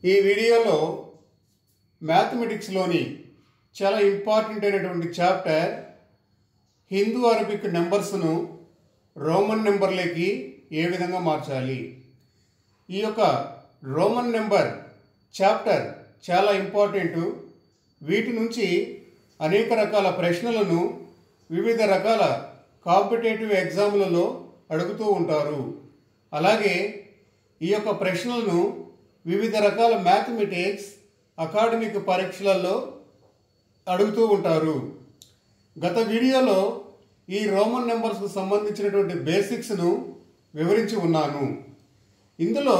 ఈ వీడియోలో మ్యాథమెటిక్స్లోని చాలా ఇంపార్టెంట్ అయినటువంటి చాప్టర్ హిందూ అరబిక్ నెంబర్స్ను రోమన్ నెంబర్లకి ఏ విధంగా మార్చాలి ఈ యొక్క రోమన్ నెంబర్ చాప్టర్ చాలా ఇంపార్టెంట్ వీటి నుంచి అనేక రకాల ప్రశ్నలను వివిధ రకాల కాంపిటేటివ్ ఎగ్జామ్లలో అడుగుతూ ఉంటారు అలాగే ఈ యొక్క ప్రశ్నలను వివిధ రకాల మ్యాథమెటిక్స్ అకాడమిక్ పరీక్షలలో అడుగుతూ ఉంటారు గత వీడియోలో ఈ రోమన్ నెంబర్స్కు సంబంధించినటువంటి బేసిక్స్ను వివరించి ఉన్నాను ఇందులో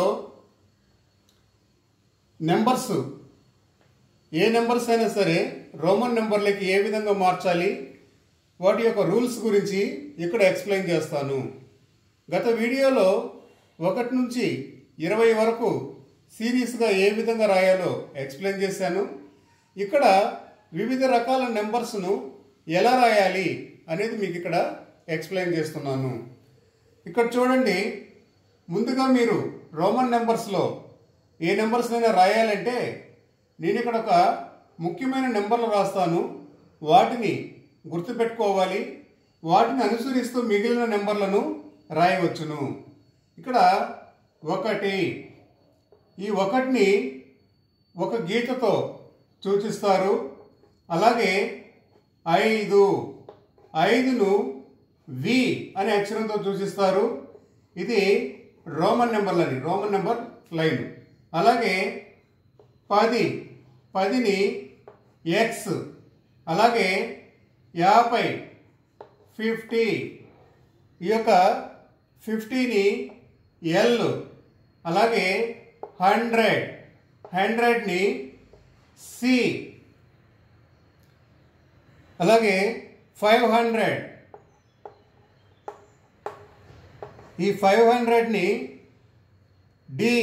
నెంబర్స్ ఏ నెంబర్స్ అయినా సరే రోమన్ నెంబర్లకి ఏ విధంగా మార్చాలి వాటి యొక్క రూల్స్ గురించి ఇక్కడ ఎక్స్ప్లెయిన్ చేస్తాను గత వీడియోలో ఒకటి నుంచి ఇరవై వరకు సిరీస్గా ఏ విధంగా రాయాలో ఎక్స్ప్లెయిన్ చేశాను ఇక్కడ వివిధ రకాల నెంబర్స్ను ఎలా రాయాలి అనేది మీకు ఇక్కడ ఎక్స్ప్లెయిన్ చేస్తున్నాను ఇక్కడ చూడండి ముందుగా మీరు రోమన్ నెంబర్స్లో ఏ నెంబర్స్ అయినా రాయాలంటే నేను ఇక్కడ ఒక ముఖ్యమైన నెంబర్లు రాస్తాను వాటిని గుర్తుపెట్టుకోవాలి వాటిని అనుసరిస్తూ మిగిలిన నెంబర్లను రాయవచ్చును ఇక్కడ ఒకటి ఈ ఒకటిని ఒక గీతతో సూచిస్తారు అలాగే ఐదు ఐదును వి అనే అక్షరంతో సూచిస్తారు ఇది రోమన్ నెంబర్లని రోమన్ నెంబర్ లైన్ అలాగే పది పదిని ఎక్స్ అలాగే యాభై ఫిఫ్టీ ఈ యొక్క ఫిఫ్టీని ఎల్ అలాగే హండ్రెడ్ హండ్రెడ్ని సి అలాగే ఫైవ్ హండ్రెడ్ ఈ ఫైవ్ హండ్రెడ్ని డి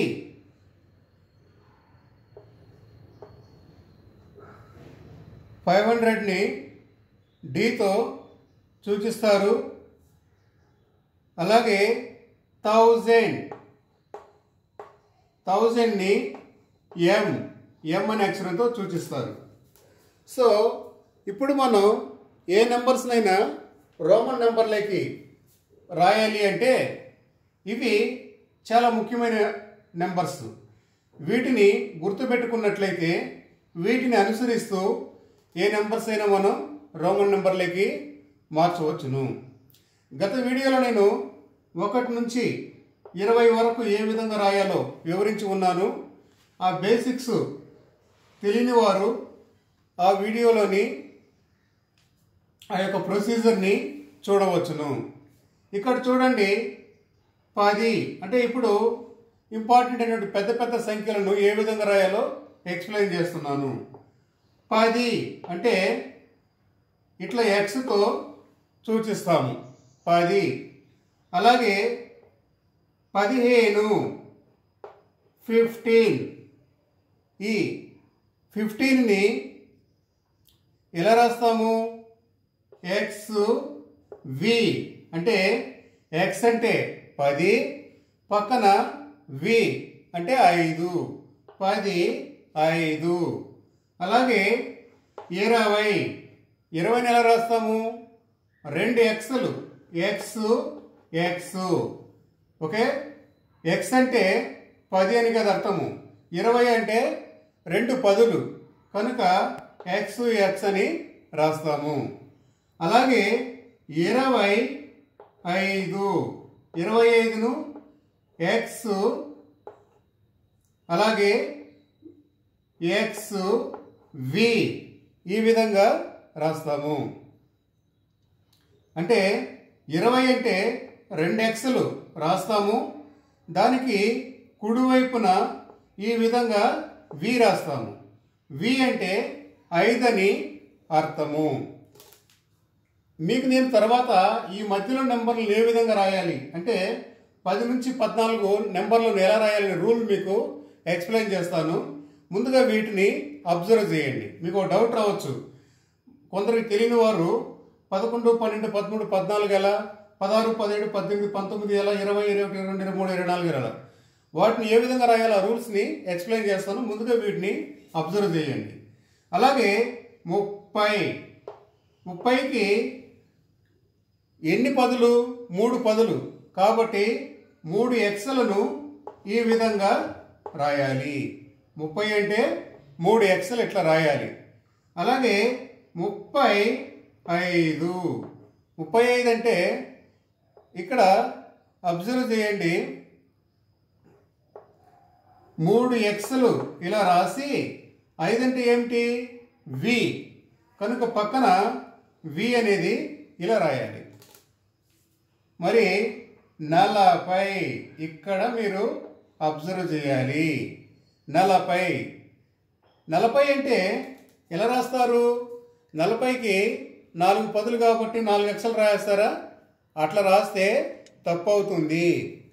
ఫైవ్ హండ్రెడ్ని డితో సూచిస్తారు అలాగే థౌజండ్ థౌజండ్ని ఎం ఎం అనే అక్షరంతో సూచిస్తారు సో ఇప్పుడు మనం ఏ నెంబర్స్నైనా రోమన్ నెంబర్లకి రాయాలి అంటే ఇవి చాలా ముఖ్యమైన నెంబర్స్ వీటిని గుర్తుపెట్టుకున్నట్లయితే వీటిని అనుసరిస్తూ ఏ నెంబర్స్ అయినా మనం రోమన్ నెంబర్లకి మార్చవచ్చును గత వీడియోలో నేను ఒకటి నుంచి ఇరవై వరకు ఏ విధంగా రాయాలో వివరించి ఉన్నాను ఆ బేసిక్స్ తెలియని వారు ఆ వీడియోలోని ఆ యొక్క ప్రొసీజర్ని చూడవచ్చును ఇక్కడ చూడండి పది అంటే ఇప్పుడు ఇంపార్టెంట్ అయినటువంటి పెద్ద పెద్ద సంఖ్యలను ఏ విధంగా రాయాలో ఎక్స్ప్లెయిన్ చేస్తున్నాను పది అంటే ఇట్లా ఎక్స్తో సూచిస్తాము పది అలాగే పదిహేను ఫిఫ్టీన్ ఈ ఫిఫ్టీన్ని ఎలా రాస్తాము ఎక్స్ వి అంటే ఎక్స్ అంటే పది పక్కన వి అంటే ఐదు పది ఐదు అలాగే ఇరవై ఇరవైని ఎలా రాస్తాము రెండు ఎక్స్లు ఎక్స్ ఎక్స్ ఓకే ఎక్స్ అంటే పది అని కదా అర్థము ఇరవై అంటే రెండు పదులు కనుక ఎక్స్ ఎక్స్ అని రాస్తాము అలాగే ఇరవై ఐదు ఇరవై ఐదును ఎక్స్ అలాగే ఎక్స్ వి ఈ విధంగా రాస్తాము అంటే ఇరవై అంటే రెండు ఎక్స్లు రాస్తాము దానికి కుడివైపున ఈ విధంగా వి రాస్తాము వి అంటే ఐదని అర్థము మీకు నేను తర్వాత ఈ మధ్యలో నెంబర్లు ఏ విధంగా రాయాలి అంటే పది నుంచి పద్నాలుగు నెంబర్లను ఎలా రాయాలనే రూల్ మీకు ఎక్స్ప్లెయిన్ చేస్తాను ముందుగా వీటిని అబ్జర్వ్ చేయండి మీకు ఒక డౌట్ రావచ్చు కొందరికి తెలియని వారు పదకొండు పన్నెండు పదమూడు పద్నాలుగు ఎలా పదహారు పదిహేడు పద్దెనిమిది పంతొమ్మిది ఎలా ఇరవై ఇరవై ఒకటి, ఇరవై రెండు ఇరవై మూడు ఇరవై నాలుగు ఎలా వాటిని ఏ విధంగా రాయాలో ఆ రూల్స్ని ఎక్స్ప్లెయిన్ చేస్తాను ముందుగా వీటిని అబ్జర్వ్ చేయండి అలాగే ముప్పై ముప్పైకి ఎన్ని పదులు మూడు పదులు కాబట్టి మూడు ఎక్స్లను ఈ విధంగా రాయాలి ముప్పై అంటే మూడు ఎక్స్లు ఇట్లా రాయాలి అలాగే ముప్పై ఐదు ముప్పై ఐదు అంటే ఇక్కడ అబ్జర్వ్ చేయండి మూడు ఎక్స్లు ఇలా రాసి ఐదు అంటే ఏమిటి వి కనుక పక్కన వి అనేది ఇలా రాయాలి మరి నలభై ఇక్కడ మీరు అబ్జర్వ్ చేయాలి నలభై నలభై అంటే ఎలా రాస్తారు నలభైకి నాలుగు పదులు కాబట్టి నాలుగు అక్షలు రాస్తారా అట్లా రాస్తే తప్పు అవుతుంది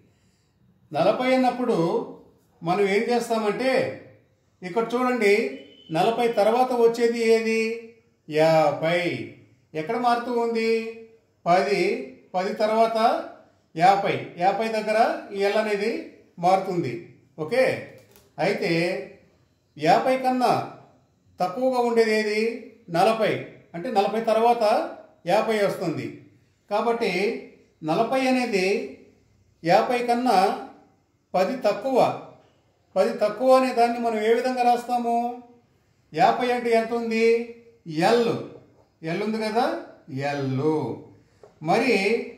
నలభై అన్నప్పుడు మనం ఏం చేస్తామంటే ఇక్కడ చూడండి నలభై తర్వాత వచ్చేది ఏది యాభై ఎక్కడ మారుతూ ఉంది పది పది తర్వాత యాభై యాభై దగ్గర ఈ ఎల్ అనేది మారుతుంది ఓకే అయితే యాభై కన్నా తక్కువగా ఉండేది ఏది నలభై అంటే నలభై తర్వాత యాభై వస్తుంది కాబట్టి నలభై అనేది యాభై కన్నా పది తక్కువ పది తక్కువ అనే దాన్ని మనం ఏ విధంగా రాస్తాము యాభై అంటే ఎంత ఉంది ఎల్ ఎల్ ఉంది కదా ఎల్ మరి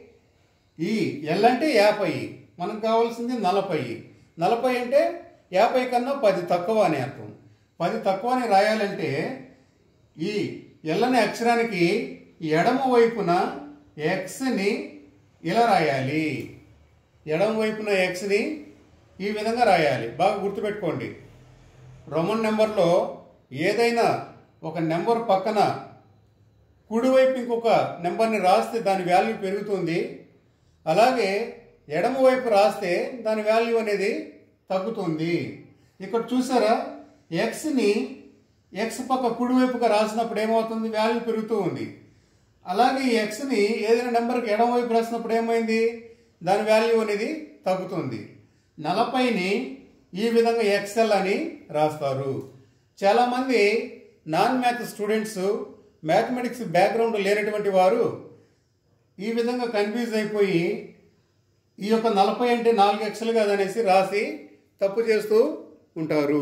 ఈ ఎల్ అంటే యాభై మనకు కావాల్సింది నలభై నలభై అంటే యాభై కన్నా పది తక్కువ అని అర్థం పది తక్కువ అని రాయాలంటే ఈ ఎల్ అనే అక్షరానికి ఎడమ వైపున ఎక్స్ని ఇలా రాయాలి ఎడమ వైపున ఎక్స్ని ఈ విధంగా రాయాలి బాగా గుర్తుపెట్టుకోండి రోమన్ నెంబర్లో ఏదైనా ఒక నెంబర్ పక్కన కుడివైపు ఇంకొక నెంబర్ని రాస్తే దాని వాల్యూ పెరుగుతుంది అలాగే ఎడమ వైపు రాస్తే దాని వాల్యూ అనేది తగ్గుతుంది ఇక్కడ చూసారా ఎక్స్ని ఎక్స్ పక్క కుడివైపుగా రాసినప్పుడు ఏమవుతుంది వాల్యూ పెరుగుతూ ఉంది అలాగే ఈ ఎక్స్ని ఏదైనా నెంబర్కి ఎడమ వైపు రాసినప్పుడు ఏమైంది దాని వాల్యూ అనేది తగ్గుతుంది నలభైని ఈ విధంగా ఎక్సెల్ అని రాస్తారు చాలామంది non math students mathematics background లేనటువంటి వారు ఈ విధంగా కన్ఫ్యూజ్ అయిపోయి ఈ యొక్క నలభై అంటే నాలుగు ఎక్సెల్ కాదనేసి రాసి తప్పు చేస్తూ ఉంటారు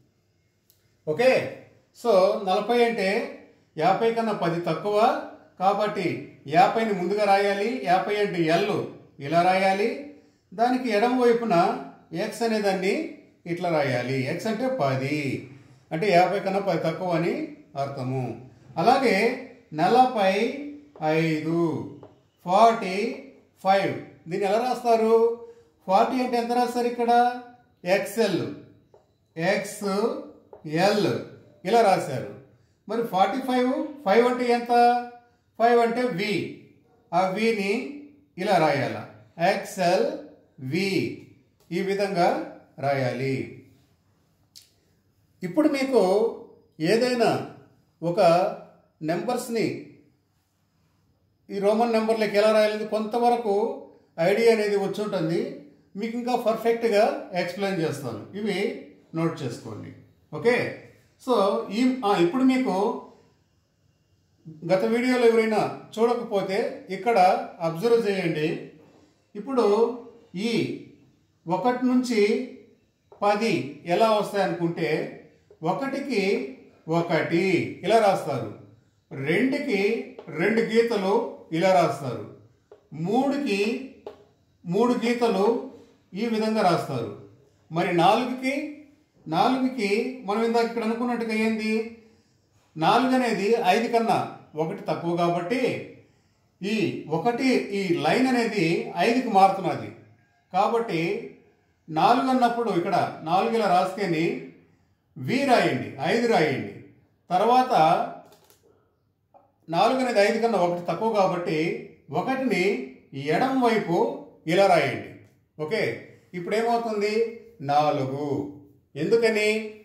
ఓకే సో నలభై అంటే యాభై కన్నా పది తక్కువ కాబట్టి యాభైని ముందుగా రాయాలి యాభై అంటే ఎల్ ఇలా రాయాలి దానికి ఎడమ వైపున ఎక్స్ అనే దాన్ని ఇట్లా రాయాలి ఎక్స్ అంటే పది అంటే యాభై కన్నా పది తక్కువ అని అర్థము అలాగే నలభై ఐదు ఫార్టీ ఫైవ్ దీన్ని ఎలా రాస్తారు ఫార్టీ అంటే ఎంత రాస్తారు ఇక్కడ ఎక్స్ఎల్ ఎక్స్ ఎల్ ఇలా రాశారు మరి ఫార్టీ ఫైవ్ ఫైవ్ అంటే ఎంత ఫైవ్ అంటే వి ఆ విని ఇలా రాయాల ఎక్స్ఎల్ వి ఈ విధంగా రాయాలి ఇప్పుడు మీకు ఏదైనా ఒక నెంబర్స్ని ఈ రోమన్ నెంబర్లకి ఎలా రాయాలి కొంతవరకు ఐడియా అనేది వచ్చి ఉంటుంది మీకు ఇంకా పర్ఫెక్ట్గా ఎక్స్ప్లెయిన్ చేస్తాను ఇవి నోట్ చేసుకోండి ఓకే సో ఈ ఆ, ఇప్పుడు మీకు గత వీడియోలో ఎవరైనా చూడకపోతే ఇక్కడ అబ్జర్వ్ చేయండి ఇప్పుడు ఈ ఒకటి నుంచి పది ఎలా వస్తాయి అనుకుంటే ఒకటికి ఒకటి ఇలా రాస్తారు రెండుకి రెండు గీతలు ఇలా రాస్తారు మూడుకి మూడు గీతలు ఈ విధంగా రాస్తారు మరి నాలుగుకి నాలుగుకి మనం ఇందాక ఇక్కడ అనుకున్నట్టుగా ఏంది నాలుగు అనేది ఐదు కన్నా ఒకటి తక్కువ కాబట్టి ఈ ఒకటి ఈ లైన్ అనేది ఐదుకి మారుతున్నది కాబట్టి నాలుగు అన్నప్పుడు ఇక్కడ నాలుగు ఇలా రాసుకొని వి రాయండి ఐదు రాయండి తర్వాత నాలుగు అనేది ఐదు కన్నా ఒకటి తక్కువ కాబట్టి ఒకటిని ఎడం వైపు ఇలా రాయండి ఓకే ఇప్పుడు ఏమవుతుంది నాలుగు ఎందుకని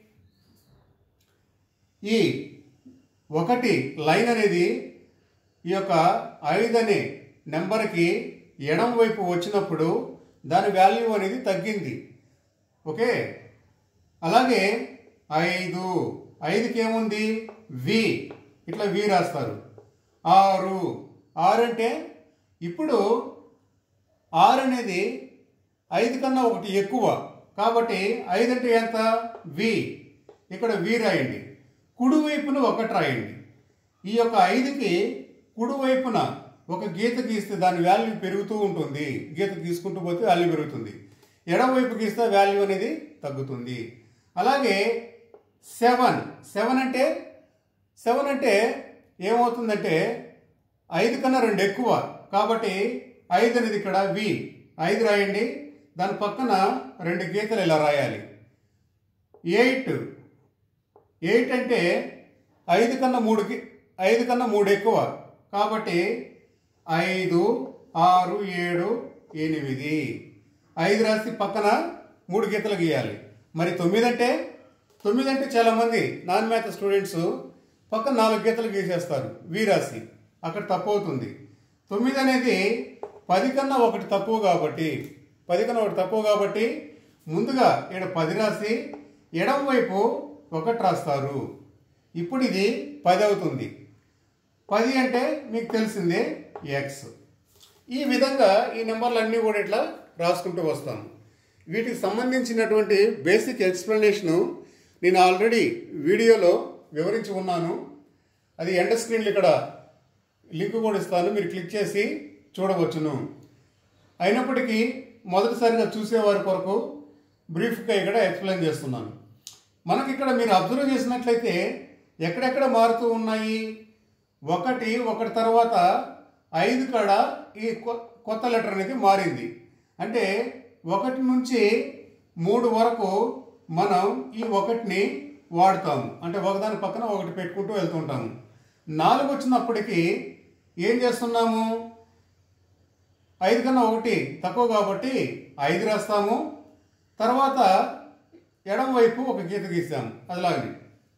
ఈ ఒకటి లైన్ అనేది ఈ యొక్క ఐదు అనే నెంబర్కి ఎడం వైపు వచ్చినప్పుడు దాని వాల్యూ అనేది తగ్గింది ఓకే అలాగే ఐదు ఐదుకి ఏముంది వి ఇట్లా వి రాస్తారు ఆరు ఆరు అంటే ఇప్పుడు ఆరు అనేది ఐదు కన్నా ఒకటి ఎక్కువ కాబట్టి ఐదు అంటే ఎంత వి ఇక్కడ వి రాయండి కుడివైపున ఒకటి రాయండి ఈ యొక్క ఐదుకి కుడివైపున ఒక గీత గీస్తే దాని వాల్యూ పెరుగుతూ ఉంటుంది గీత గీసుకుంటూ పోతే వాల్యూ పెరుగుతుంది ఎడమవైపు గీస్తే వాల్యూ అనేది తగ్గుతుంది అలాగే సెవెన్ సెవెన్ అంటే సెవెన్ అంటే ఏమవుతుందంటే ఐదు కన్నా రెండు ఎక్కువ కాబట్టి ఐదు అనేది ఇక్కడ వి ఐదు రాయండి దాని పక్కన రెండు గీతలు ఇలా రాయాలి ఎయిట్ ఎయిట్ అంటే ఐదు కన్నా మూడు గి- ఐదు కన్నా మూడు ఎక్కువ కాబట్టి ఐదు ఆరు ఏడు ఎనిమిది ఐదు రాసి పక్కన మూడు గీతలు గీయాలి మరి తొమ్మిది అంటే తొమ్మిది అంటే చాలామంది నాన్ మ్యాథ్ స్టూడెంట్స్ పక్కన నాలుగు గీతలు గీసేస్తారు వి రాసి అక్కడ తప్పు అవుతుంది తొమ్మిది అనేది పది కన్నా ఒకటి తక్కువ కాబట్టి పది కన్నా ఒకటి తక్కువ కాబట్టి ముందుగా ఇక్కడ పది రాసి ఎడమ వైపు ఒకటి రాస్తారు ఇప్పుడు ఇది పది అవుతుంది పది అంటే మీకు తెలిసిందే ఎక్స్ ఈ విధంగా ఈ నెంబర్లన్నీ కూడా ఇట్లా రాసుకుంటూ వస్తాను వీటికి సంబంధించినటువంటి బేసిక్ ఎక్స్ప్లెనేషను నేను ఆల్రెడీ వీడియోలో వివరించి ఉన్నాను అది ఎండ స్క్రీన్లు ఇక్కడ లింక్ కూడా ఇస్తాను మీరు క్లిక్ చేసి చూడవచ్చును అయినప్పటికీ మొదటిసారిగా చూసేవారి కొరకు బ్రీఫ్గా ఇక్కడ ఎక్స్ప్లెయిన్ చేస్తున్నాను మనకి ఇక్కడ మీరు అబ్జర్వ్ చేసినట్లయితే ఎక్కడెక్కడ మారుతూ ఉన్నాయి ఒకటి ఒకటి తర్వాత ఐదు కాడ ఈ కొ- కొత్త లెటర్ అనేది మారింది అంటే ఒకటి నుంచి మూడు వరకు మనం ఈ ఒకటిని వాడుతాము అంటే ఒకదాని పక్కన ఒకటి పెట్టుకుంటూ వెళ్తుంటాము నాలుగు వచ్చినప్పటికీ ఏం చేస్తున్నాము ఐదు కన్నా ఒకటి తక్కువ కాబట్టి ఐదు రాస్తాము తర్వాత ఎడమ వైపు ఒక గీత గీసాము అదిలాగని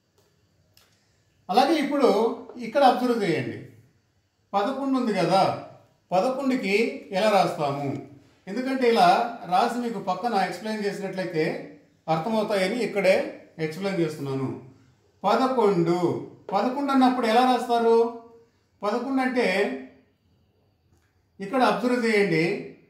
అలాగే ఇప్పుడు ఇక్కడ అబ్జర్వ్ చేయండి పదకొండు ఉంది కదా పదకొండుకి ఎలా రాస్తాము ఎందుకంటే ఇలా రాసి మీకు పక్కన ఎక్స్ప్లెయిన్ చేసినట్లయితే అర్థమవుతాయని ఇక్కడే ఎక్స్ప్లెయిన్ చేస్తున్నాను పదకొండు పదకొండు అన్నప్పుడు ఎలా రాస్తారు పదకొండు అంటే ఇక్కడ అబ్జర్వ్ చేయండి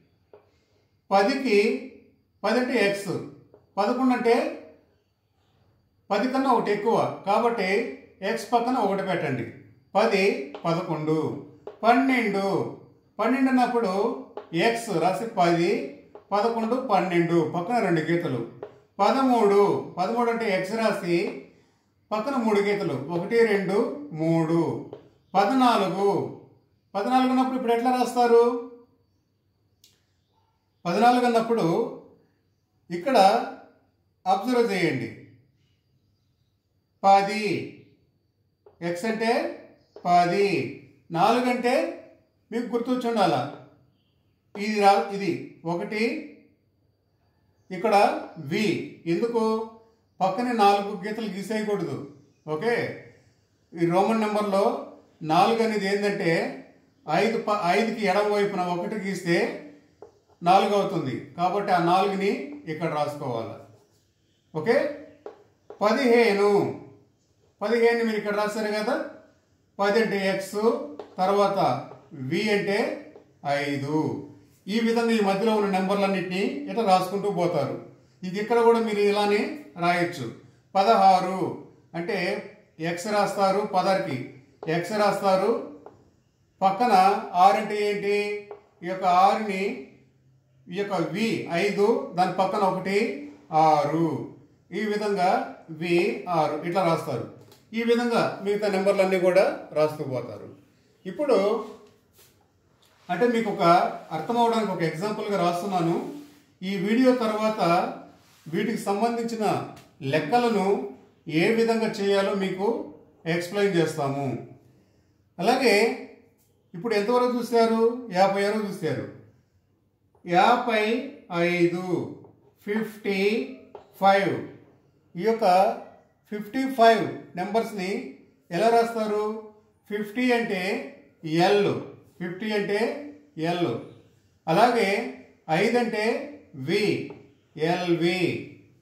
పదికి పది అంటే ఎక్స్ పదకొండు అంటే పది కన్నా ఒకటి ఎక్కువ కాబట్టి ఎక్స్ పక్కన ఒకటి పెట్టండి పది పదకొండు పన్నెండు పన్నెండు అన్నప్పుడు ఎక్స్ రాసి పది పదకొండు పన్నెండు పక్కన రెండు గీతలు పదమూడు పదమూడు అంటే ఎక్స్ రాసి పక్కన మూడు గీతలు ఒకటి రెండు మూడు పద్నాలుగు పద్నాలుగు అన్నప్పుడు ఇప్పుడు ఎట్లా రాస్తారు పద్నాలుగు అన్నప్పుడు ఇక్కడ అబ్జర్వ్ చేయండి పది ఎక్స్ అంటే పది నాలుగు అంటే మీకు గుర్తొచ్చుండాల ఇది రా ఇది ఒకటి ఇక్కడ వి ఎందుకు పక్కనే నాలుగు గీతలు గీసేయకూడదు ఓకే ఈ రోమన్ నెంబర్లో నాలుగు అనేది ఏంటంటే ఐదు ప ఐదుకి ఎడమ వైపున ఒకటి గీస్తే నాలుగు అవుతుంది కాబట్టి ఆ నాలుగుని ఇక్కడ రాసుకోవాలి ఓకే పదిహేను పదిహేను మీరు ఇక్కడ రాశారు కదా పది అంటే ఎక్స్ తర్వాత వి అంటే ఐదు ఈ విధంగా ఈ మధ్యలో ఉన్న నెంబర్లన్నింటినీ ఇట్లా రాసుకుంటూ పోతారు ఇది ఇక్కడ కూడా మీరు ఇలానే రాయొచ్చు పదహారు అంటే ఎక్స్ రాస్తారు పదర్కి ఎక్స్ రాస్తారు పక్కన ఆరు అంటే ఏంటి ఈ యొక్క ఆరుని ఈ యొక్క వి ఐదు దాని పక్కన ఒకటి ఆరు ఈ విధంగా వి ఆరు ఇట్లా రాస్తారు ఈ విధంగా మిగతా నెంబర్లన్నీ కూడా రాస్తూ పోతారు ఇప్పుడు అంటే మీకు ఒక అర్థం అవడానికి ఒక ఎగ్జాంపుల్గా రాస్తున్నాను ఈ వీడియో తర్వాత వీటికి సంబంధించిన లెక్కలను ఏ విధంగా చేయాలో మీకు ఎక్స్ప్లెయిన్ చేస్తాము అలాగే ఇప్పుడు ఎంతవరకు చూశారు యాభై వరకు చూశారు యాభై ఐదు ఫిఫ్టీ ఫైవ్ ఈ యొక్క ఫిఫ్టీ ఫైవ్ నెంబర్స్ని ఎలా రాస్తారు ఫిఫ్టీ అంటే ఎల్ ఫిఫ్టీ అంటే ఎల్ అలాగే ఐదు అంటే వి ఎల్వి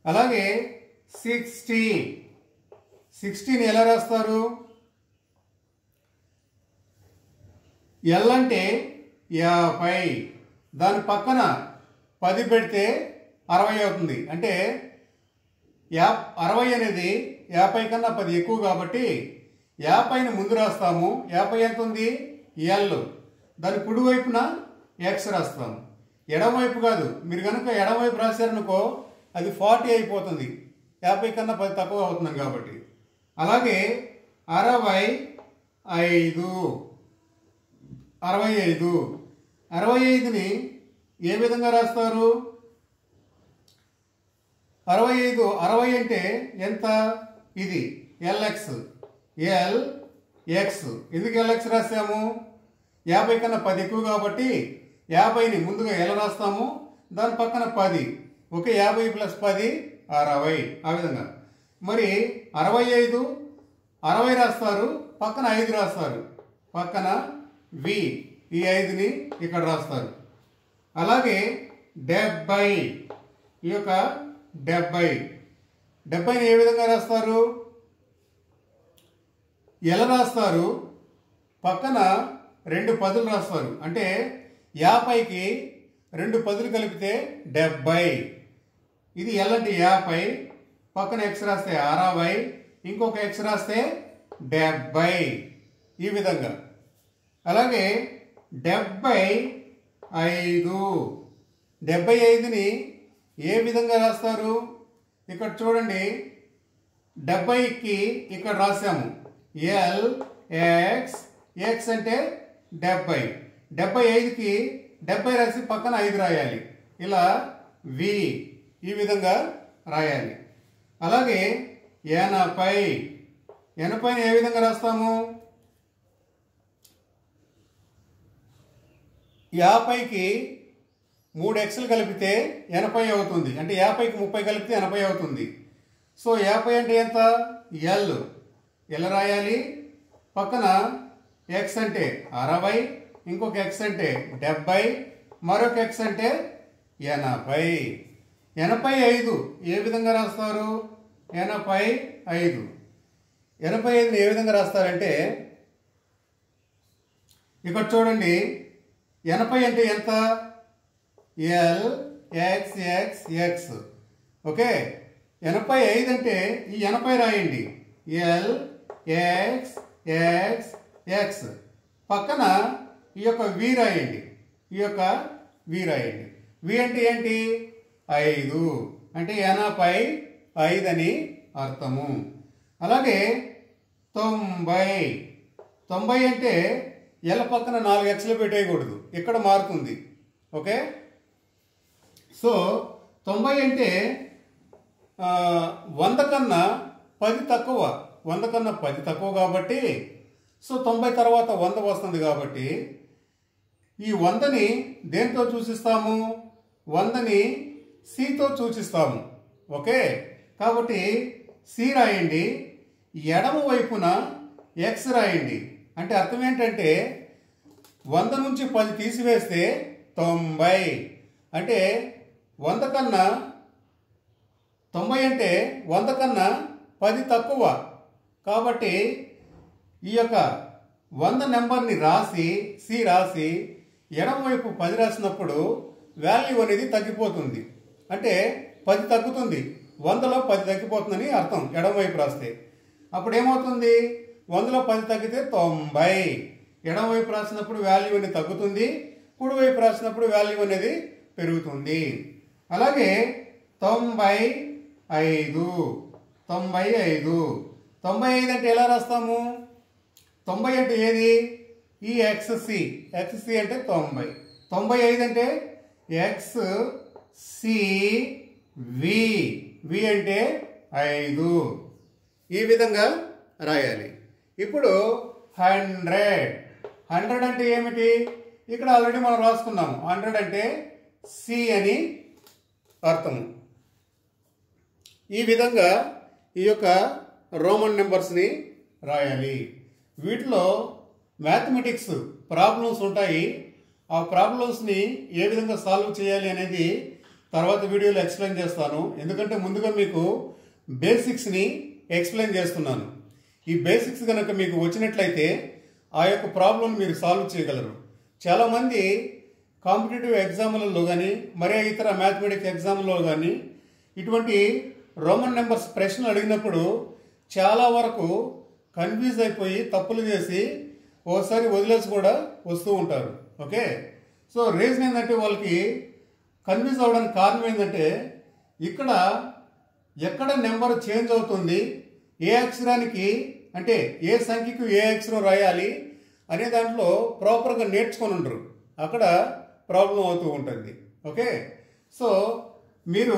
అలాగే సిక్స్టీ సిక్స్టీని ఎలా రాస్తారు ఎల్ అంటే యాభై దాని పక్కన పది పెడితే అరవై అవుతుంది అంటే యా అరవై అనేది యాభై కన్నా పది ఎక్కువ కాబట్టి యాభైని ముందు రాస్తాము యాభై ఎంత ఉంది ఎల్ దాని కుడి వైపున ఎక్స్ రాస్తాము ఎడమవైపు కాదు మీరు కనుక ఎడమవైపు రాశారనుకో అది ఫార్టీ అయిపోతుంది యాభై కన్నా పది తక్కువ అవుతుంది కాబట్టి అలాగే అరవై ఐదు అరవై ఐదు అరవై ఐదుని ఏ విధంగా రాస్తారు అరవై ఐదు అరవై అంటే ఎంత ఇది ఎల్ఎక్స్ ఎల్ ఎక్స్ ఎందుకు ఎల్ఎక్స్ రాసాము యాభై కన్నా పది ఎక్కువ కాబట్టి యాభైని ముందుగా ఎలా రాస్తాము దాని పక్కన పది ఓకే యాభై ప్లస్ పది అరవై ఆ విధంగా మరి అరవై ఐదు అరవై రాస్తారు పక్కన ఐదు రాస్తారు పక్కన వి ఈ ఐదుని ఇక్కడ రాస్తారు అలాగే డెబ్బై ఈ యొక్క డెబ్బై డెబ్బైని ఏ విధంగా రాస్తారు ఎలా రాస్తారు పక్కన రెండు పదులు రాస్తారు అంటే యాభైకి రెండు పదులు కలిపితే డెబ్బై ఇది ఎలాంటి యాభై పక్కన ఎక్స్ రాస్తే అరవై ఇంకొక ఎక్స్ రాస్తే డెబ్బై ఈ విధంగా అలాగే డెబ్బై ఐదు డెబ్బై ఐదుని ఏ విధంగా రాస్తారు ఇక్కడ చూడండి డెబ్బైకి ఇక్కడ రాసాము ఎల్ ఎక్స్ ఎక్స్ అంటే డెబ్బై డెబ్బై ఐదుకి డెబ్బై రాసి పక్కన ఐదు రాయాలి ఇలా వి ఈ విధంగా రాయాలి అలాగే ఎనభై ఎనభైని ఏ విధంగా రాస్తాము యాభైకి మూడు ఎక్స్లు కలిపితే ఎనభై అవుతుంది అంటే యాభైకి ముప్పై కలిపితే ఎనభై అవుతుంది సో యాభై అంటే ఎంత ఎల్ ఎల్ రాయాలి పక్కన ఎక్స్ అంటే అరవై ఇంకొక ఎక్స్ అంటే డెబ్బై మరొక ఎక్స్ అంటే ఎనభై ఎనభై ఐదు ఏ విధంగా రాస్తారు ఎనభై ఐదు ఎనభై ఐదుని ఏ విధంగా రాస్తారంటే ఇక్కడ చూడండి ఎనభై అంటే ఎంత L X X X okay ఎనభై ఐదు అంటే ఈ ఎనభై రాయండి ఎల్ ఎక్స్ ఎక్స్ ఎక్స్ పక్కన ఈ యొక్క వి రాయండి ఈ యొక్క వి రాయండి వి అంటే ఏంటి ఐదు అంటే ఎనభై ఐదు అని అర్థము అలాగే తొంభై తొంభై అంటే ఎల పక్కన నాలుగు ఎక్స్లు పెట్టేయకూడదు ఇక్కడ మారుతుంది ఓకే సో తొంభై అంటే ఆ, వంద కన్నా పది తక్కువ వంద కన్నా పది తక్కువ కాబట్టి సో తొంభై తర్వాత వంద వస్తుంది కాబట్టి ఈ వందని దేంతో సూచిస్తాము వందని సితో సూచిస్తాము ఓకే కాబట్టి సి రాయండి ఎడమ వైపున ఎక్స్ రాయండి అంటే అర్థం ఏంటంటే వంద నుంచి పది తీసివేస్తే తొంభై అంటే వంద కన్నా తొంభై అంటే వంద కన్నా పది తక్కువ కాబట్టి ఈ యొక్క వంద నెంబర్ని రాసి సి రాసి ఎడమవైపు పది రాసినప్పుడు వాల్యూ అనేది తగ్గిపోతుంది అంటే పది తగ్గుతుంది వందలో పది తగ్గిపోతుందని అర్థం ఎడమవైపు రాస్తే అప్పుడు ఏమవుతుంది వందలో పది తగ్గితే తొంభై ఎడమవైపు రాసినప్పుడు వాల్యూ అనేది తగ్గుతుంది కుడివైపు రాసినప్పుడు వాల్యూ అనేది పెరుగుతుంది అలాగే తొంభై ఐదు తొంభై ఐదు తొంభై ఐదు అంటే ఎలా రాస్తాము తొంభై అంటే ఏది ఈ ఎక్స్సి ఎక్స్సి అంటే తొంభై తొంభై ఐదు అంటే ఎక్స్ సి వి వి అంటే ఐదు ఈ విధంగా రాయాలి ఇప్పుడు హండ్రెడ్ హండ్రెడ్ అంటే ఏమిటి ఇక్కడ ఆల్రెడీ మనం రాసుకున్నాము హండ్రెడ్ అంటే సి అని అర్థము ఈ విధంగా ఈ యొక్క రోమన్ నెంబర్స్ని రాయాలి వీటిలో మ్యాథమెటిక్స్ ప్రాబ్లమ్స్ ఉంటాయి ఆ ప్రాబ్లమ్స్ని ఏ విధంగా సాల్వ్ చేయాలి అనేది తర్వాత వీడియోలో ఎక్స్ప్లెయిన్ చేస్తాను ఎందుకంటే ముందుగా మీకు బేసిక్స్ని ఎక్స్ప్లెయిన్ చేస్తున్నాను ఈ బేసిక్స్ కనుక మీకు వచ్చినట్లయితే ఆ యొక్క ప్రాబ్లం మీరు సాల్వ్ చేయగలరు చాలామంది కాంపిటేటివ్ ఎగ్జామ్లలో కానీ మరే ఇతర మ్యాథమెటిక్స్ ఎగ్జామ్లో కానీ ఇటువంటి రోమన్ నెంబర్స్ ప్రశ్నలు అడిగినప్పుడు చాలా వరకు కన్ఫ్యూజ్ అయిపోయి తప్పులు చేసి ఓసారి వదిలేసి కూడా వస్తూ ఉంటారు ఓకే సో రీజన్ ఏంటంటే వాళ్ళకి కన్ఫ్యూజ్ అవ్వడానికి కారణం ఏంటంటే ఇక్కడ ఎక్కడ నెంబర్ చేంజ్ అవుతుంది ఏ అక్షరానికి అంటే ఏ సంఖ్యకు ఏ అక్షరం రాయాలి అనే దాంట్లో ప్రాపర్గా నేర్చుకొని ఉండరు అక్కడ ప్రాబ్లం అవుతూ ఉంటుంది ఓకే సో మీరు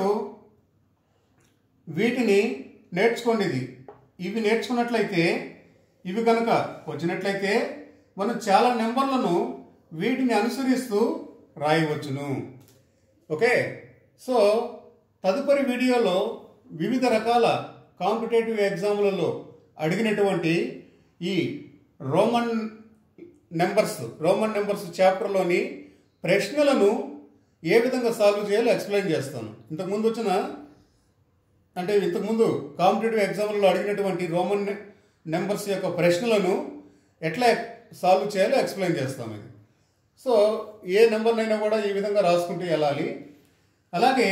వీటిని నేర్చుకోండి ఇది ఇవి నేర్చుకున్నట్లయితే ఇవి కనుక వచ్చినట్లయితే మనం చాలా నెంబర్లను వీటిని అనుసరిస్తూ రాయవచ్చును ఓకే సో తదుపరి వీడియోలో వివిధ రకాల కాంపిటేటివ్ ఎగ్జామ్లలో అడిగినటువంటి ఈ రోమన్ నెంబర్స్ రోమన్ నెంబర్స్ చాప్టర్లోని ప్రశ్నలను ఏ విధంగా సాల్వ్ చేయాలో ఎక్స్ప్లెయిన్ చేస్తాను ఇంతకుముందు వచ్చిన అంటే ఇంతకుముందు కాంపిటేటివ్ ఎగ్జామ్లలో అడిగినటువంటి రోమన్ నెంబర్స్ యొక్క ప్రశ్నలను ఎట్లా సాల్వ్ చేయాలో ఎక్స్ప్లెయిన్ చేస్తాం ఇది సో ఏ నెంబర్నైనా కూడా ఈ విధంగా రాసుకుంటూ వెళ్ళాలి అలాగే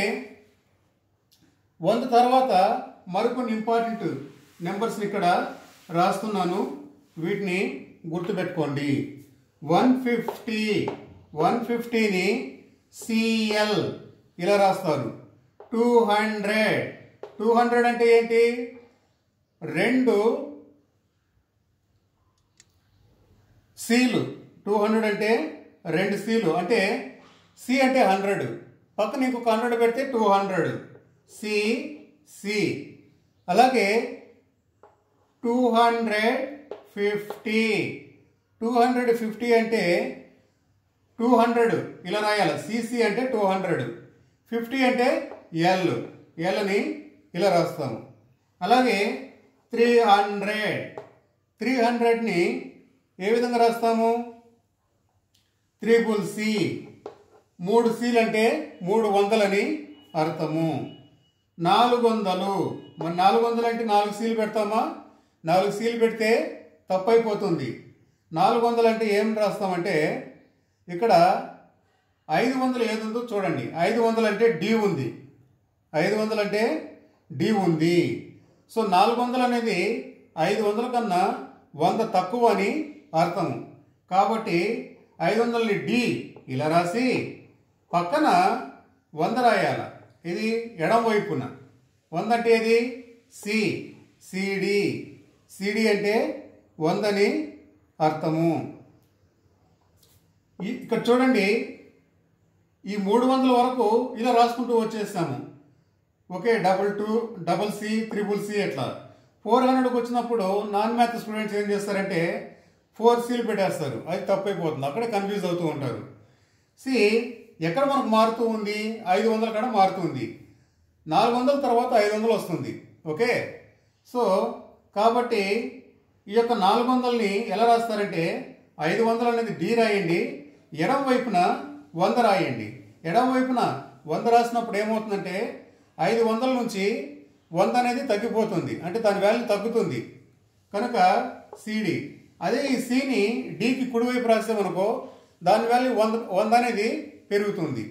వంద తర్వాత మరికొన్ని ఇంపార్టెంట్ నెంబర్స్ని ఇక్కడ రాస్తున్నాను వీటిని గుర్తుపెట్టుకోండి వన్ ఫిఫ్టీ వన్ ఫిఫ్టీని సిఎల్ ఇలా రాస్తారు టూ హండ్రెడ్ టూ హండ్రెడ్ అంటే ఏంటి రెండు సీలు టూ హండ్రెడ్ అంటే రెండు సీలు అంటే సి అంటే హండ్రెడ్ పక్కన ఇంకొక హండ్రెడ్ పెడితే టూ హండ్రెడ్ సి సి అలాగే two hundred fifty two hundred fifty అంటే టూ హండ్రెడ్ ఇలా రాయాలి సిసి అంటే టూ హండ్రెడ్ ఫిఫ్టీ అంటే ఎల్ ఎల్ని ఇలా రాస్తాము అలాగే త్రీ హండ్రెడ్ త్రీ హండ్రెడ్ని ఏ విధంగా రాస్తాము త్రిపుల్ సి మూడు సీలు అంటే మూడు వందలని అర్థము నాలుగు వందలు మరి నాలుగు వందలు అంటే నాలుగు సీలు పెడతామా నాలుగు సీలు పెడితే తప్పైపోతుంది నాలుగు వందలు అంటే ఏం రాస్తామంటే ఇక్కడ ఐదు వందలు ఏది ఉందో చూడండి ఐదు వందలు అంటే డి ఉంది ఐదు వందలు అంటే డి ఉంది సో నాలుగు వందలు అనేది ఐదు వందల కన్నా వంద తక్కువ అని అర్థము కాబట్టి ఐదు వందలని డి ఇలా రాసి పక్కన వంద రాయాల ఇది ఎడం వైపున వంద అంటే ఏది సి సిడి సిడి అంటే వందని అర్థము ఈ- ఇక్కడ చూడండి ఈ మూడు వందల వరకు ఇలా రాసుకుంటూ వచ్చేసాము okay double two double C triple C ఎట్లా ఫోర్ హండ్రెడ్కి వచ్చినప్పుడు నాన్ మ్యాథ్ స్టూడెంట్స్ ఏం చేస్తారంటే ఫోర్ సీలు పెట్టేస్తారు అది తప్పైపోతుంది అక్కడే కన్ఫ్యూజ్ అవుతూ ఉంటారు సి ఎక్కడ మనకు మారుతూ ఉంది ఐదు వందల కాడ మారుతుంది నాలుగు వందల తర్వాత ఐదు వందలు వస్తుంది ఓకే సో కాబట్టి ఈ యొక్క నాలుగు వందలని ఎలా రాస్తారంటే ఐదు వందలు అనేది డి రాయండి ఎడం వైపున వంద రాయండి ఎడం వైపున వంద రాసినప్పుడు ఏమవుతుందంటే ఐదు వందల నుంచి వంద అనేది తగ్గిపోతుంది అంటే దాని వాల్యూ తగ్గుతుంది కనుక సిడి అదే ఈ సిని డికి కుడివైపు రాసామనుకో దాని వాల్యూ వంద వంద అనేది పెరుగుతుంది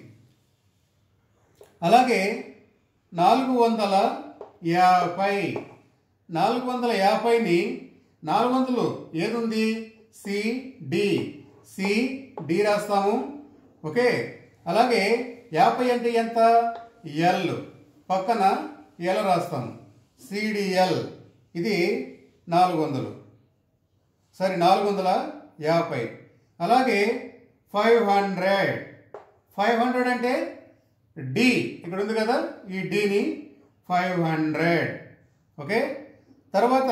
అలాగే నాలుగు వందల యాభై నాలుగు వందల యాభైని నాలుగు వందలు ఏదుంది సి డి సి డి రాస్తాము ఓకే అలాగే యాభై అంటే ఎంత ఎల్ పక్కన ఎల్ రాస్తాము సిడిఎల్ ఇది నాలుగు వందలు సరే నాలుగు వందల యాభై అలాగే ఫైవ్ హండ్రెడ్ ఫైవ్ హండ్రెడ్ అంటే డి ఇక్కడ ఉంది కదా ఈ డిని ఫైవ్ హండ్రెడ్ ఓకే తర్వాత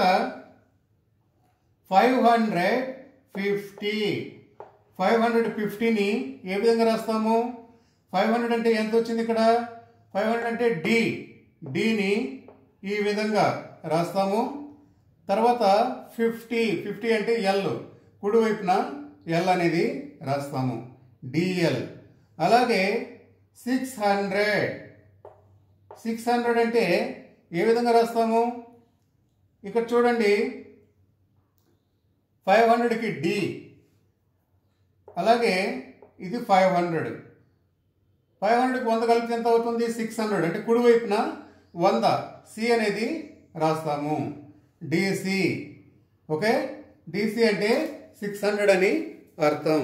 five hundred fifty five hundred ఫిఫ్టీని ఏ విధంగా రాస్తాము ఫైవ్ హండ్రెడ్ అంటే ఎంత వచ్చింది ఇక్కడ ఫైవ్ హండ్రెడ్ అంటే డి డిని ఈ విధంగా రాస్తాము తర్వాత ఫిఫ్టీ ఫిఫ్టీ అంటే ఎల్ కుడివైపున ఎల్ అనేది రాస్తాము డిఎల్ అలాగే సిక్స్ హండ్రెడ్ సిక్స్ హండ్రెడ్ అంటే ఏ విధంగా రాస్తాము ఇక్కడ చూడండి ఫైవ్ హండ్రెడ్కి డి అలాగే ఇది ఫైవ్ హండ్రెడ్ ఫైవ్ హండ్రెడ్కి వంద కలిపితే ఎంత అవుతుంది సిక్స్ హండ్రెడ్ అంటే కుడి వైపున వంద సి అనేది రాస్తాము డిసి ఓకే డిసి అంటే సిక్స్ హండ్రెడ్ అని అర్థం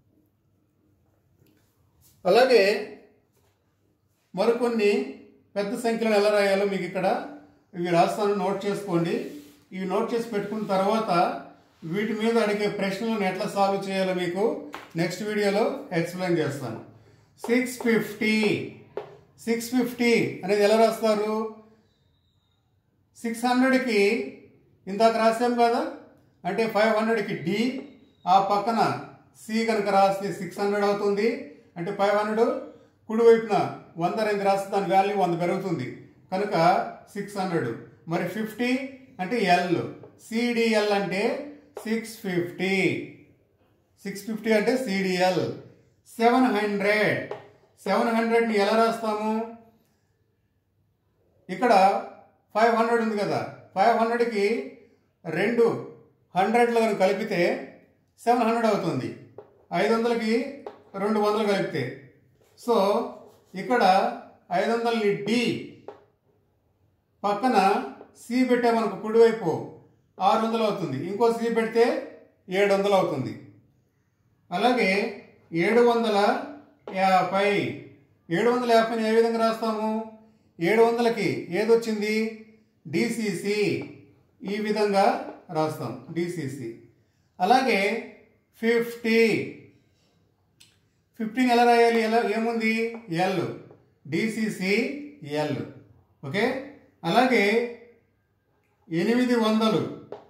అలాగే మరికొన్ని పెద్ద సంఖ్యలను ఎలా రాయాలో మీకు ఇక్కడ ఇవి రాస్తాను నోట్ చేసుకోండి ఇవి నోట్ చేసి పెట్టుకున్న తర్వాత వీటి మీద అడిగే ప్రశ్నలను ఎట్లా సాల్వ్ చేయాలో మీకు నెక్స్ట్ వీడియోలో ఎక్స్ప్లెయిన్ చేస్తాను సిక్స్ ఫిఫ్టీ సిక్స్ ఫిఫ్టీ అనేది ఎలా రాస్తారు సిక్స్ హండ్రెడ్కి ఇందాక రాసాం కదా అంటే ఫైవ్ హండ్రెడ్కి డి ఆ పక్కన సి కనుక రాస్తే సిక్స్ హండ్రెడ్ అవుతుంది అంటే ఫైవ్ హండ్రెడ్ కుడి వైపున వంద రెండు రాస్తే దాని వాల్యూ వంద పెరుగుతుంది కనుక సిక్స్ హండ్రెడ్ మరి ఫిఫ్టీ అంటే ఎల్ సిడిఎల్ అంటే సిక్స్ ఫిఫ్టీ సిక్స్ ఫిఫ్టీ అంటే సిడిఎల్ సెవెన్ హండ్రెడ్ సెవెన్ హండ్రెడ్ని ఎలా రాస్తాము ఇక్కడ ఫైవ్ హండ్రెడ్ ఉంది కదా ఫైవ్ హండ్రెడ్కి రెండు హండ్రెడ్లు కనుక కలిపితే సెవెన్ హండ్రెడ్ అవుతుంది ఐదు వందలకి రెండు వందలు కలిపితే సో ఇక్కడ ఐదు వందలని డి పక్కన సి పెట్టామనుకో కుడివైపు ఆరు వందలు అవుతుంది ఇంకో సి పెడితే ఏడు వందలు అవుతుంది అలాగే ఏడు వందల యాభై ఏడు వందల యాభైని ఏ విధంగా రాస్తాము ఏడు వందలకి ఏదొచ్చింది డిసిసి ఈ విధంగా రాస్తాం డిసిసి అలాగే ఫిఫ్టీ ఫిఫ్టీన్ ఎలా రాయాలి ఎలా ఏముంది ఎల్ డిసిసి ఎల్ ఓకే అలాగే ఎనిమిది వందలు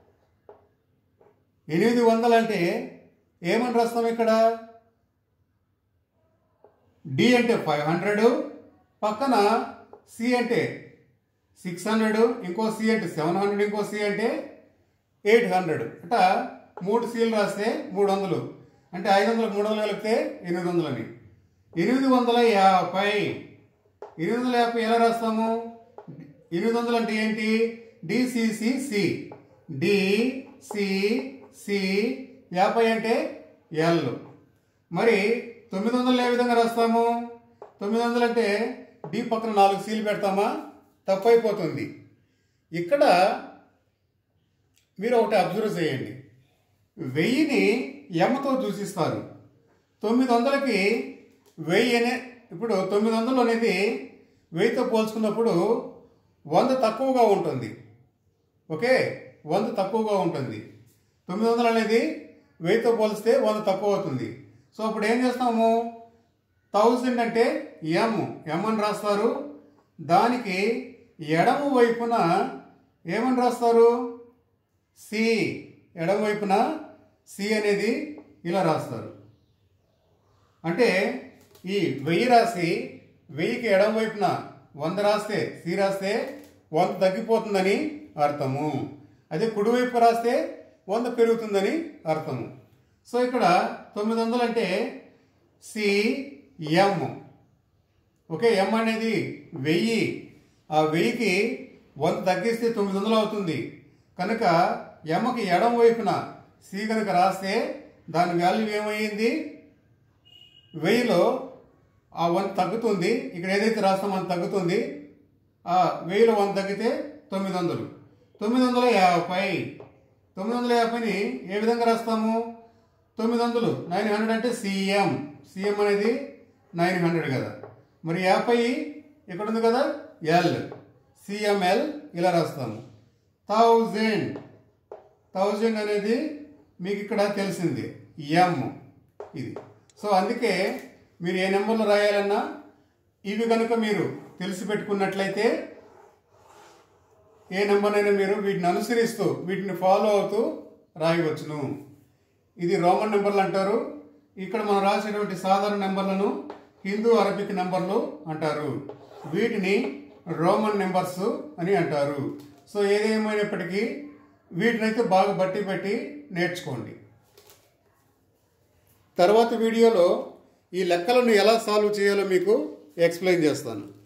ఎనిమిది వందలు అంటే ఏమని రాస్తాం ఇక్కడ డి అంటే ఫైవ్ హండ్రెడ్ పక్కన సి అంటే సిక్స్ హండ్రెడ్ ఇంకో సి అంటే సెవెన్ హండ్రెడ్ ఇంకో సి అంటే ఎయిట్ హండ్రెడ్ అట మూడు సీలు రాస్తే మూడు వందలు అంటే ఐదు వందలకు మూడు వందలు కలిపితే ఎనిమిది వందలని ఎనిమిది వందల యాభై ఎనిమిది వందల యాభై ఎలా రాస్తాము ఎనిమిది వందలు అంటే ఏంటి డిసిసిసి డిసిసి యాభై అంటే ఎల్ మరి తొమ్మిది వందలు ఏ విధంగా రాస్తాము తొమ్మిది వందలు అంటే డి పక్కన నాలుగు సీలు పెడతామా తప్పు అయిపోతుంది ఇక్కడ మీరు ఒకటి అబ్జర్వ్ చేయండి వెయ్యిని ఎమ్మతో సూచిస్తారు తొమ్మిది వందలకి వెయ్యి అనే ఇప్పుడు తొమ్మిది వందలు అనేది వెయ్యితో పోల్చుకున్నప్పుడు వంద తక్కువగా ఉంటుంది ఓకే వంద తక్కువగా ఉంటుంది తొమ్మిది వందలు అనేది వెయ్యితో పోలిస్తే వంద తక్కువ అవుతుంది సో అప్పుడు ఏం చేస్తాము థౌజండ్ అంటే ఎం ఎం అని రాస్తారు దానికి ఎడమ వైపున ఏమని రాస్తారు సి ఎడమ వైపున సి అనేది ఇలా రాస్తారు అంటే ఈ వెయ్యి రాసి వెయ్యికి ఎడమ వైపున వంద రాస్తే సి రాస్తే వంద తగ్గిపోతుందని అర్థము అదే కుడివైపు రాస్తే వంద పెరుగుతుందని అర్థము సో ఇక్కడ తొమ్మిది వందలు అంటే సి ఎం ఓకే ఎం అనేది వెయ్యి ఆ వెయ్యికి వంద తగ్గిస్తే తొమ్మిది వందలు అవుతుంది కనుక ఎమ్మకి ఎడం వైపున సి కనుక రాస్తే దాని వాల్యూ ఏమయ్యింది వెయ్యిలో ఆ వన్ తగ్గుతుంది ఇక్కడ ఏదైతే రాస్తామో అది తగ్గుతుంది ఆ వెయ్యిలో వన్ తగ్గితే తొమ్మిది వందలు తొమ్మిది వందల యాభై తొమ్మిది వందల యాభైని ఏ విధంగా రాస్తాము తొమ్మిది వందలు నైన్ హండ్రెడ్ అంటే సిఎం సిఎం అనేది నైన్ హండ్రెడ్ కదా మరి యాభై ఇక్కడ ఉంది కదా ఎల్ సిఎంఎల్ ఇలా రాస్తాము థౌజండ్ థౌజండ్ అనేది మీకు ఇక్కడ తెలిసింది ఎం ఇది సో అందుకే మీరు ఏ నెంబర్లో రాయాలన్నా ఇవి కనుక మీరు తెలిసి పెట్టుకున్నట్లయితే ఏ నెంబర్నైనా మీరు వీటిని అనుసరిస్తూ వీటిని ఫాలో అవుతూ రాయవచ్చును ఇది రోమన్ నెంబర్లు అంటారు ఇక్కడ మనం రాసేటువంటి సాధారణ నెంబర్లను హిందూ అరబిక్ నెంబర్లు అంటారు వీటిని రోమన్ నెంబర్స్ అని అంటారు సో ఏదేమైనప్పటికీ వీటినైతే బాగా బట్టి పెట్టి నేర్చుకోండి తర్వాత వీడియోలో ఈ లెక్కలను ఎలా సాల్వ్ చేయాలో మీకు ఎక్స్ప్లెయిన్ చేస్తాను